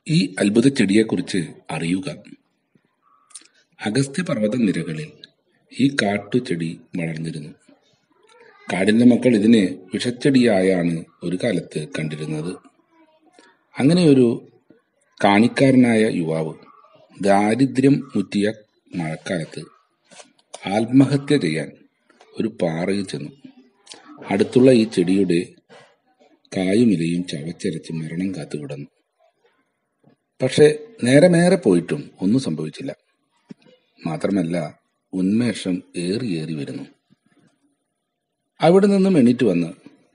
ഈ അത്ഭുത ചെടിയെക്കുറിച്ച് അറിയുക അഗസ്ത്യപർവ്വത നിരകളിൽ ഈ കാട്ടുചെടി വളർന്നിരുന്നു കാടിന്റെ മക്കൾ ഇതിനെ വിഷച്ചെടിയായാണ് ഒരു കാലത്ത് കണ്ടിരുന്നത് അങ്ങനെ ഒരു കാണിക്കാരനായ യുവാവ് ദാരിദ്ര്യം മുറ്റിയ മഴക്കാലത്ത് ആത്മഹത്യ ചെയ്യാൻ ഒരു പാറയിൽ ചെന്നു അടുത്തുള്ള ഈ ചെടിയുടെ കായുമിലയും ചവച്ചരച്ച് മരണം കാത്തു കിടന്നു പക്ഷെ നേരമേറെ പോയിട്ടും ഒന്നും സംഭവിച്ചില്ല മാത്രമല്ല ഉന്മേഷം ഏറി ഏറി വരുന്നു അവിടെ നിന്നും എണീറ്റ് വന്ന്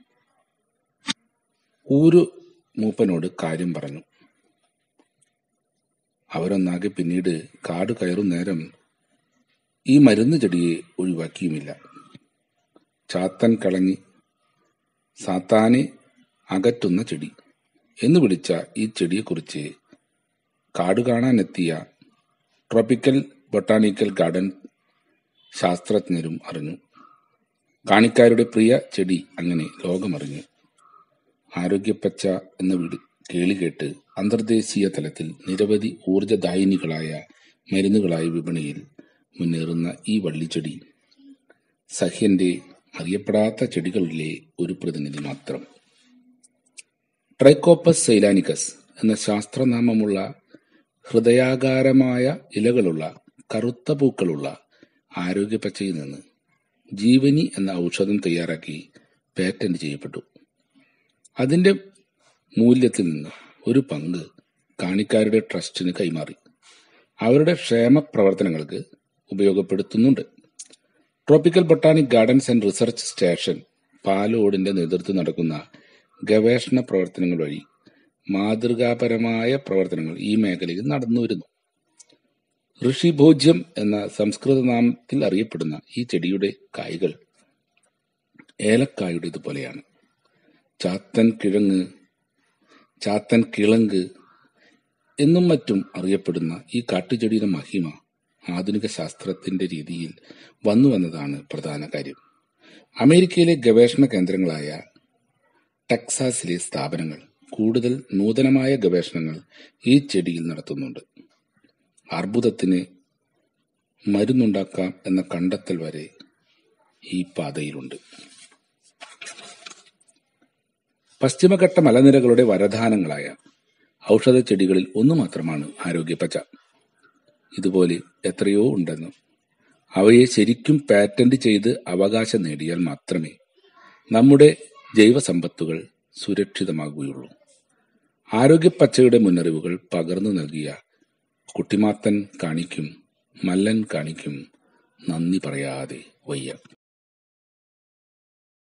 ഊരു മൂപ്പനോട് കാര്യം പറഞ്ഞു അവരൊന്നാകെ പിന്നീട് കാട് കയറും നേരം ഈ മരുന്ന് ചെടിയെ ഒഴിവാക്കിയുമില്ല ചാത്തൻ കളഞ്ഞി സാത്താനെ അകറ്റുന്ന ചെടി എന്ന് വിളിച്ച ഈ ചെടിയെക്കുറിച്ച് കാട് കാണാനെത്തിയ ട്രോപ്പിക്കൽ ബൊട്ടാണിക്കൽ ഗാർഡൻ ശാസ്ത്രജ്ഞരും അറിഞ്ഞു കാണിക്കാരുടെ പ്രിയ ചെടി അങ്ങനെ ലോകമറിഞ്ഞു ആരോഗ്യപ്പച്ച എന്ന വിളി കേളി കേട്ട് അന്തർദേശീയ തലത്തിൽ നിരവധി ഊർജദായിനികളായ മരുന്നുകളായി വിപണിയിൽ മുന്നേറുന്ന ഈ വള്ളിച്ചെടി സഹ്യന്റെ അറിയപ്പെടാത്ത ചെടികളിലെ ഒരു പ്രതിനിധി മാത്രം ട്രൈക്കോപ്പസ് സൈലാനിക്കസ് എന്ന ശാസ്ത്രനാമമുള്ള ഹൃദയാകാരമായ ഇലകളുള്ള കറുത്ത പൂക്കളുള്ള ആരോഗ്യപ്പച്ചയിൽ നിന്ന് ജീവനി എന്ന ഔഷധം തയ്യാറാക്കി പേറ്റന്റ് ചെയ്യപ്പെട്ടു അതിന്റെ മൂല്യത്തിൽ നിന്ന് ഒരു പങ്ക് കാണിക്കാരുടെ ട്രസ്റ്റിന് കൈമാറി അവരുടെ ക്ഷേമ പ്രവർത്തനങ്ങൾക്ക് ഉപയോഗപ്പെടുത്തുന്നുണ്ട് tropical botanic gardens and research station പാലോടിന്റെ നേതൃത്വം നടക്കുന്ന ഗവേഷണ പ്രവർത്തനങ്ങൾ വഴി മാതൃകാപരമായ പ്രവർത്തനങ്ങൾ ഈ മേഖലയിൽ നടന്നുവരുന്നു ഋഷിഭോജ്യം എന്ന സംസ്കൃത നാമത്തിൽ അറിയപ്പെടുന്ന ഈ ചെടിയുടെ കായ്കൾ ഏലക്കായുടെ ഇതുപോലെയാണ് ചാത്തൻ കിഴങ്ങ് ചാത്തൻ കിളങ്ക് എന്നും മറ്റും അറിയപ്പെടുന്ന ഈ കാട്ടുചെടിയുടെ മഹിമ ആധുനിക ശാസ്ത്രത്തിന്റെ രീതിയിൽ വന്നു വന്നതാണ് പ്രധാന കാര്യം അമേരിക്കയിലെ ഗവേഷണ കേന്ദ്രങ്ങളായ ടെക്സാസിലെ സ്ഥാപനങ്ങൾ കൂടുതൽ നൂതനമായ ഗവേഷണങ്ങൾ ഈ ചെടിയിൽ നടത്തുന്നുണ്ട് അർബുദത്തിന് മരുന്നുണ്ടാക്കാം എന്ന കണ്ടെത്തൽ വരെ ഈ പാതയിലുണ്ട് പശ്ചിമഘട്ട മലനിരകളുടെ വരദാനങ്ങളായ ഔഷധ ചെടികളിൽ ഒന്നു മാത്രമാണ് ആരോഗ്യപ്പച്ച ഇതുപോലെ എത്രയോ ഉണ്ടെന്നും അവയെ ശരിക്കും പാറ്റന്റ് ചെയ്ത് അവകാശം നേടിയാൽ മാത്രമേ നമ്മുടെ ജൈവസമ്പത്തുകൾ സുരക്ഷിതമാകുകയുള്ളൂ ആരോഗ്യപ്പച്ചയുടെ മുന്നറിവുകൾ പകർന്നു നൽകിയ കുട്ടിമാത്തൻ കാണിക്കും മല്ലൻ കാണിക്കും നന്ദി പറയാതെ വയ്യ